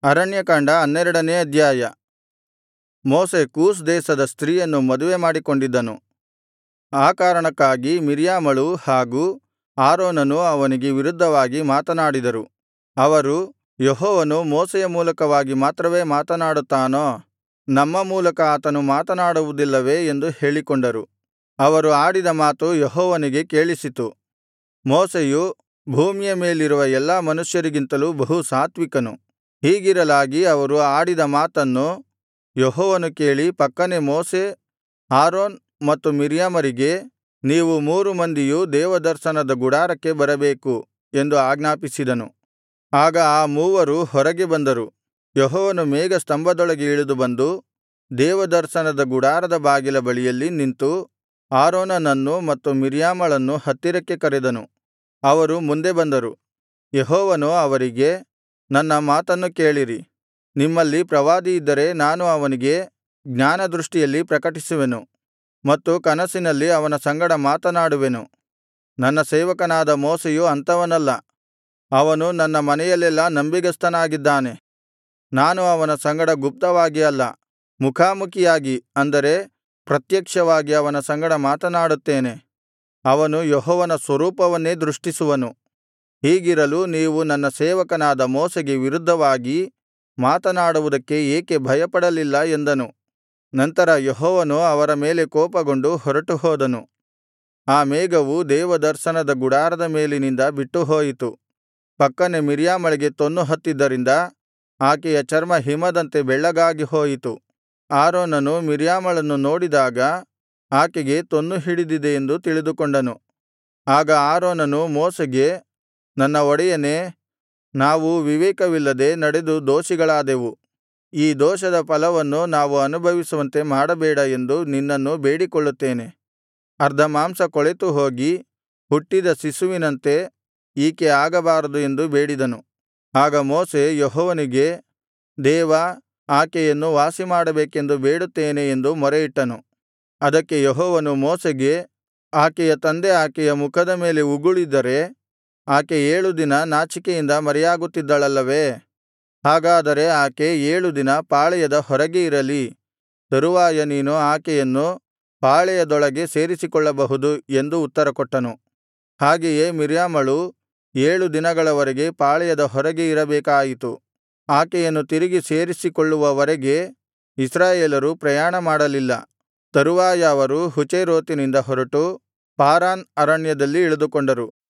ಅರಣ್ಯಕಾಂಡ ಹನ್ನೆರಡನೇ ಅಧ್ಯಾಯ ಮೋಶೆ ಕೂಷ್ ದೇಶದ ಸ್ತ್ರೀಯನ್ನು ಮದುವೆ ಮಾಡಿಕೊಂಡಿದ್ದನು ಆ ಕಾರಣಕ್ಕಾಗಿ ಮಿರ್ಯಾಮಳೂ ಹಾಗೂ ಆರೋನನೂ ಅವನಿಗೆ ವಿರುದ್ಧವಾಗಿ ಮಾತನಾಡಿದರು ಅವರು ಯೆಹೋವನು ಮೋಶೆಯ ಮೂಲಕವಾಗಿ ಮಾತ್ರವೇ ಮಾತನಾಡುತ್ತಾನೋ ನಮ್ಮ ಮೂಲಕ ಆತನು ಮಾತನಾಡುವುದಿಲ್ಲವೇ ಎಂದು ಹೇಳಿಕೊಂಡರು ಅವರು ಆಡಿದ ಮಾತು ಯೆಹೋವನಿಗೆ ಕೇಳಿಸಿತು ಮೋಶೆಯು ಭೂಮಿಯ ಮೇಲಿರುವ ಎಲ್ಲಾ ಮನುಷ್ಯರಿಗಿಂತಲೂ ಬಹು ಸಾತ್ವಿಕನು ಹೀಗಿರಲಾಗಿ ಅವರು ಆಡಿದ ಮಾತನ್ನು ಯೆಹೋವನು ಕೇಳಿ ಫಕ್ಕನೆ ಮೋಶೆ ಆರೋನ್ ಮತ್ತು ಮಿರ್ಯಾಮರಿಗೆ ನೀವು ಮೂರು ಮಂದಿಯೂ ದೇವದರ್ಶನದ ಗುಡಾರಕ್ಕೆ ಬರಬೇಕು ಎಂದು ಆಜ್ಞಾಪಿಸಿದನು ಆಗ ಆ ಮೂವರು ಹೊರಗೆ ಬಂದರು ಯೆಹೋವನು ಮೇಘಸ್ತಂಭದೊಳಗೆ ಇಳಿದು ಬಂದು ದೇವದರ್ಶನದ ಗುಡಾರದ ಬಾಗಿಲ ಬಳಿಯಲ್ಲಿ ನಿಂತು ಆರೋನನನ್ನು ಮತ್ತು ಮಿರ್ಯಾಮಳನ್ನು ಹತ್ತಿರಕ್ಕೆ ಕರೆದನು ಅವರು ಮುಂದೆ ಬಂದರು ಯೆಹೋವನು ಅವರಿಗೆ ನನ್ನ ಮಾತನ್ನು ಕೇಳಿರಿ ನಿಮ್ಮಲ್ಲಿ ಪ್ರವಾದಿಯಿದ್ದರೆ ನಾನು ಅವನಿಗೆ ಜ್ಞಾನದೃಷ್ಟಿಯಲ್ಲಿ ಪ್ರಕಟಿಸುವೆನು ಮತ್ತು ಕನಸಿನಲ್ಲಿ ಅವನ ಸಂಗಡ ಮಾತನಾಡುವೆನು ನನ್ನ ಸೇವಕನಾದ ಮೋಶೆಯು ಅಂಥವನಲ್ಲ ಅವನು ನನ್ನ ಮನೆಯಲ್ಲೆಲ್ಲಾ ನಂಬಿಗಸ್ತನಾಗಿದ್ದಾನೆ ನಾನು ಅವನ ಸಂಗಡ ಗುಪ್ತವಾಗಿ ಅಲ್ಲ ಮುಖಾಮುಖಿಯಾಗಿ ಅಂದರೆ ಪ್ರತ್ಯಕ್ಷವಾಗಿ ಅವನ ಸಂಗಡ ಮಾತನಾಡುತ್ತೇನೆ ಅವನು ಯೆಹೋವನ ಸ್ವರೂಪವನ್ನೇ ದೃಷ್ಟಿಸುವನು ಹೀಗಿರಲು ನೀವು ನನ್ನ ಸೇವಕನಾದ ಮೋಶೆಗೆ ವಿರುದ್ಧವಾಗಿ ಮಾತನಾಡುವುದಕ್ಕೆ ಏಕೆ ಭಯಪಡಲಿಲ್ಲ ಎಂದನು ನಂತರ ಯೆಹೋವನು ಅವರ ಮೇಲೆ ಕೋಪಗೊಂಡು ಹೊರಟುಹೋದನು ಆ ಮೇಘವು ದೇವದರ್ಶನದ ಗುಡಾರದ ಮೇಲಿನಿಂದ ಬಿಟ್ಟುಹೋಯಿತು ಫಕ್ಕನೆ ಮಿರ್ಯಾಮಳಿಗೆ ತೊನ್ನು ಹತ್ತಿದ್ದರಿಂದ ಆಕೆಯ ಚರ್ಮ ಹಿಮದಂತೆ ಬೆಳ್ಳಗಾಗಿ ಹೋಯಿತು ಆರೋನನು ಮಿರ್ಯಾಮಳನ್ನು ನೋಡಿದಾಗ ಆಕೆಗೆ ತೊನ್ನು ಹಿಡಿದಿದೆ ಎಂದು ತಿಳಿದುಕೊಂಡನು ಆಗ ಆರೋನನು ಮೋಶೆಗೆ ನನ್ನ ಒಡೆಯನೇ ನಾವು ವಿವೇಕವಿಲ್ಲದೆ ನಡೆದು ದೋಷಿಗಳಾದೆವು ಈ ದೋಷದ ಫಲವನ್ನು ನಾವು ಅನುಭವಿಸುವಂತೆ ಮಾಡಬೇಡ ಎಂದು ನಿನ್ನನ್ನು ಬೇಡಿಕೊಳ್ಳುತ್ತೇನೆ ಅರ್ಧ ಮಾಂಸ ಕೊಳೆತು ಹೋಗಿ ಹುಟ್ಟಿದ ಶಿಶುವಿನಂತೆ ಈಕೆ ಆಗಬಾರದು ಎಂದು ಬೇಡಿದನು ಆಗ ಮೋಶೆ ಯೆಹೋವನಿಗೆ ದೇವಾ ಆಕೆಯನ್ನು ವಾಸಿಮಾಡಬೇಕೆಂದು ಬೇಡುತ್ತೇನೆ ಎಂದು ಮೊರೆಯಿಟ್ಟನು ಅದಕ್ಕೆ ಯೆಹೋವನು ಮೋಶೆಗೆ ಆಕೆಯ ತಂದೆ ಆಕೆಯ ಮುಖದ ಮೇಲೆ ಉಗುಳಿದರೆ ಆಕೆ ಏಳು ದಿನ ನಾಚಿಕೆಯಿಂದ ಮರೆಯಾಗುತ್ತಿದ್ದಳಲ್ಲವೇ ಹಾಗಾದರೆ ಆಕೆ ಏಳು ದಿನ ಪಾಳೆಯದ ಹೊರಗೆ ಇರಲಿ ತರುವಾಯ ನೀನು ಆಕೆಯನ್ನು ಪಾಳೆಯದೊಳಗೆ ಸೇರಿಸಿಕೊಳ್ಳಬಹುದು ಎಂದು ಉತ್ತರಕೊಟ್ಟನು ಹಾಗೆಯೇ ಮಿರ್ಯಾಮಳು ಏಳು ದಿನಗಳವರೆಗೆ ಪಾಳೆಯದ ಹೊರಗೆ ಇರಬೇಕಾಯಿತು ಆಕೆಯನ್ನು ತಿರುಗಿ ಸೇರಿಸಿಕೊಳ್ಳುವವರೆಗೆ ಇಸ್ರಾಯೇಲರು ಪ್ರಯಾಣ ಮಾಡಲಿಲ್ಲ ತರುವಾಯ ಅವರು ಹುಚೇರೋತಿನಿಂದ ಹೊರಟು ಪಾರಾನ್ ಅರಣ್ಯದಲ್ಲಿ ಇಳಿದುಕೊಂಡರು